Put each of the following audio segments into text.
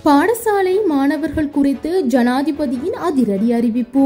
பாடசாலை மாணவர்கள் குறித்து ஜனாதிபதியின் அதிரடி அறிவிப்பு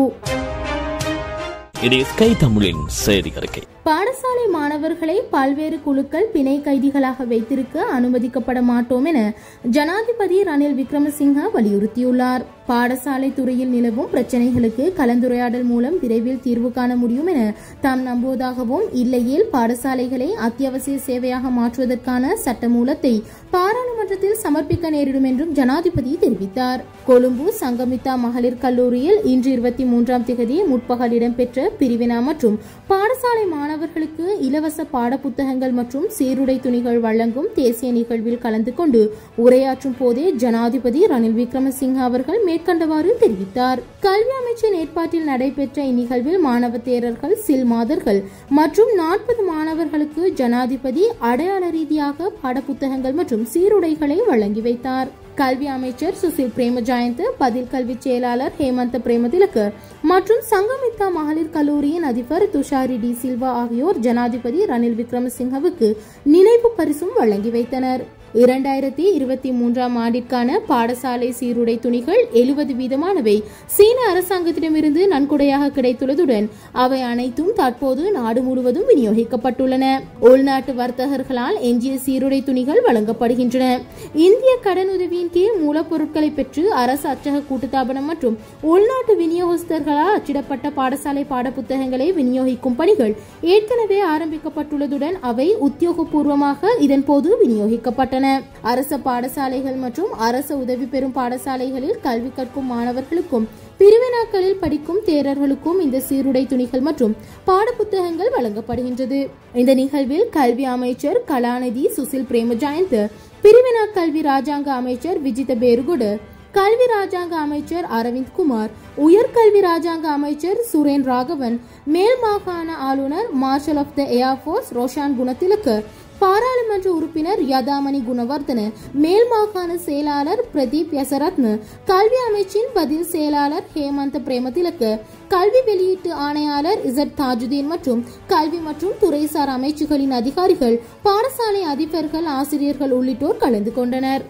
இது ஸ்கை தமிழின் செய்தி அறிக்கை பாடசாலை மாணவர்களை பல்வேறு குழுக்கள் பிணை கைதிகளாக வைத்திருக்க அனுமதிக்கப்பட மாட்டோம் என ஜனாதிபதி ரணில் விக்ரமசிங்க வலியுறுத்தியுள்ளார் பாடசாலை துறையில் நிலவும் பிரச்சினைகளுக்கு கலந்துரையாடல் மூலம் விரைவில் தீர்வு காண முடியும் என தாம் நம்புவதாகவும் இல்லையேல் பாடசாலைகளை அத்தியாவசிய சேவையாக மாற்றுவதற்கான சட்டமூலத்தை பாராளுமன்றத்தில் சமர்ப்பிக்க நேரிடும் என்றும் ஜனாதிபதி தெரிவித்தார் கொழும்பு சங்கமித்தா மகளிர் கல்லூரியில் இன்று இருபத்தி மூன்றாம் தேதி முற்பகல் இடம்பெற்ற பிரிவினா மற்றும் பாடசாலை மாணவர்களுக்கு இலவச பாடப்புத்தகங்கள் மற்றும் சீருடை துணிகள் வழங்கும் தேசிய நிகழ்வில் கலந்து கொண்டு உரையாற்றும் போதே ஜனாதிபதி ரணில் விக்ரமசிங்க அவர்கள் மேற்கண்டவாறு தெரிவித்தார் கல்வி அமைச்சின் ஏற்பாட்டில் நடைபெற்ற இந்நிகழ்வில் மாணவ தேரர்கள் சில் மாதர்கள் மற்றும் நாற்பது மாணவர்களுக்கு ஜனாதிபதி அடையாள ரீதியாக பாடப்புத்தகங்கள் மற்றும் சீருடைகளை வழங்கி வைத்தார் கல்வி அமைச்சர் சுசில் பிரேமஜாயந்த் பதில் கல்வி செயலாளர் ஹேமந்த பிரேமதிலகர் மற்றும் சங்கமித்தா மகளிர் கல்லூரியின் அதிபர் துஷாரி டி சில்வா ஆகியோர் ஜனாதிபதி ரணில் விக்ரமசிங்கவுக்கு நினைவு பரிசும் வழங்கி வைத்தனர் இரண்டாயிரத்தி இருபத்தி மூன்றாம் ஆண்டிற்கான பாடசாலை சீருடை துணிகள் எழுபது வீதமானவை சீன அரசாங்கத்திடமிருந்து நன்கொடையாக கிடைத்துள்ளதுடன் அவை அனைத்தும் தற்போது நாடு முழுவதும் விநியோகிக்கப்பட்டுள்ளன உள்நாட்டு வர்த்தகர்களால் எஞ்சிய சீருடை துணிகள் வழங்கப்படுகின்றன இந்திய கடனுதவியின் கீழ் மூலப்பொருட்களை பெற்று அரசு அச்சக கூட்டுத்தாபனம் மற்றும் உள்நாட்டு விநியோகஸ்தர்களால் அச்சிடப்பட்ட பாடசாலை பாடப்புத்தகங்களை விநியோகிக்கும் பணிகள் ஏற்கனவே ஆரம்பிக்கப்பட்டுள்ளதுடன் அவை உத்தியோகபூர்வமாக இதன்போது விநியோகிக்கப்பட்டன அரச பாடசாலைகள் மற்றும் அரசு உதவி பெறும் பாடசாலைகளில் கல்வி கற்கும் மாணவர்களுக்கும் பிரிவினாக்களில் படிக்கும் தேரர்களுக்கும் இந்த சீருடை துணிகள் மற்றும் பாடப்புத்தகங்கள் வழங்கப்படுகின்றது இந்த நிகழ்வில் கல்வி அமைச்சர் கலாநிதி சுசில் பிரேமஜாயந்த் பிரிவினா கல்வி ராஜாங்க அமைச்சர் விஜித பேருகுடு கல்வி ராஜாங்க அமைச்சர் அரவிந்த் குமார் உயர்கல்வி ராஜாங்க அமைச்சர் சுரேன் ராகவன் மேல் மாகாண ஆளுநர் marshal of the air force Roshan குணத்திலக்கு பாராளுமன்ற உறுப்பினர் யதாமணி குணவர்தன மேல் மாகாண செயலாளர் பிரதீப் யசரத்ன கல்வி அமைச்சின் பதில் செயலாளர் ஹேமந்த பிரேமதிலக்கு கல்வி வெளியீட்டு ஆணையாளர் இசட் தாஜுதீன் மற்றும் கல்வி மற்றும் துறைசார் அமைச்சுகளின் அதிகாரிகள் பாடசாலை அதிபர்கள் ஆசிரியர்கள் உள்ளிட்டோர் கலந்து கொண்டனர்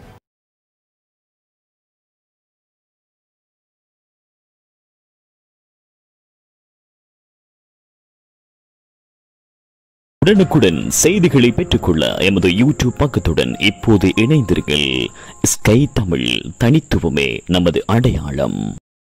உடனுக்குடன் செய்திகளை பெற்றுக்கொள்ள எமது யூடியூப் பக்கத்துடன் இப்போது இணைந்திருங்கள் ஸ்கை தமிழ் தனித்துவமே நமது அடையாளம்